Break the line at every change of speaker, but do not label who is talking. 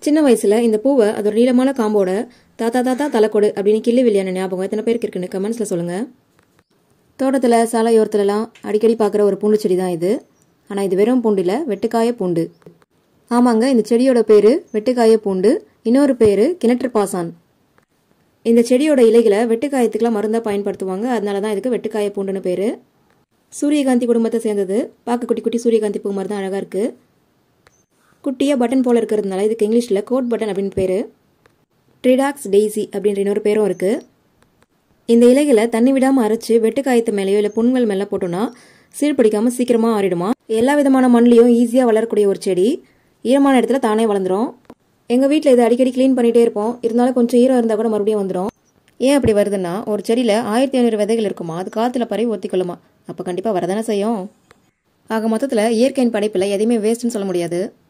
சின்ன வயசுல இந்த பூவை அதோட நீளமான காம்போட தாத்தா தாத்தா தலைக்கொடு அப்படின்னு கிள்ளி வில்லியான ஞாபகம் எத்தனை பேருக்கு இருக்குன்னு கமெண்ட்ஸில் சொல்லுங்க தோட்டத்தில் சாலையோரத்துலலாம் அடிக்கடி பார்க்குற ஒரு பூண்டு செடி தான் இது ஆனால் இது வெறும் பூண்டு இல்லை வெட்டுக்காய பூண்டு ஆமாங்க இந்த செடியோட பேர் வெட்டுக்காய பூண்டு இன்னொரு பேர் கிணற்று பாசான் இந்த செடியோட இலைகளை வெட்டுக்காயத்துக்குலாம் மருந்தாக பயன்படுத்துவாங்க அதனால தான் இதுக்கு வெட்டுக்காய பூண்டுன்னு பேர் சூரியகாந்தி குடும்பத்தை சேர்ந்தது பார்க்க குட்டி குட்டி சூரியகாந்தி பூ மாதிரி தான் அழகாக இருக்குது குட்டியாக பட்டன் போல் இருக்கிறதுனால இதுக்கு இங்கிலீஷில் கோட் பட்டன் அப்படின்னு பேர் ட்ரிடாக்ஸ் டெய்ஸி அப்படின்ற இன்னொரு பேரும் இருக்குது இந்த இலைகளை தண்ணி விடாமல் அரைச்சு வெட்டுக்காயத்து மேலேயோ இல்லை புண்கள் மேலே போட்டோம்னா சீழ்பிடிக்காமல் சீக்கிரமாக ஆறிடுமா எல்லா விதமான மண்ணிலையும் ஈஸியாக வளரக்கூடிய ஒரு செடி ஈரமான இடத்துல தானே வளர்ந்துரும் எங்கள் வீட்டில் இதை அடிக்கடி க்ளீன் பண்ணிகிட்டே இருப்போம் இருந்தாலும் கொஞ்சம் ஈரம் இருந்தால் கூட மறுபடியும் வந்துடும் ஏன் அப்படி வருதுன்னா ஒரு செடியில் ஆயிரத்தி ஐநூறு விதைகள் இருக்குமா அது காற்றுல பரவி ஒத்திக்கொள்ளுமா அப்போ கண்டிப்பாக வரதானே செய்யும் ஆக மொத்தத்தில் இயற்கையின் படைப்பில் எதையுமே வேஸ்ட்டுன்னு சொல்ல முடியாது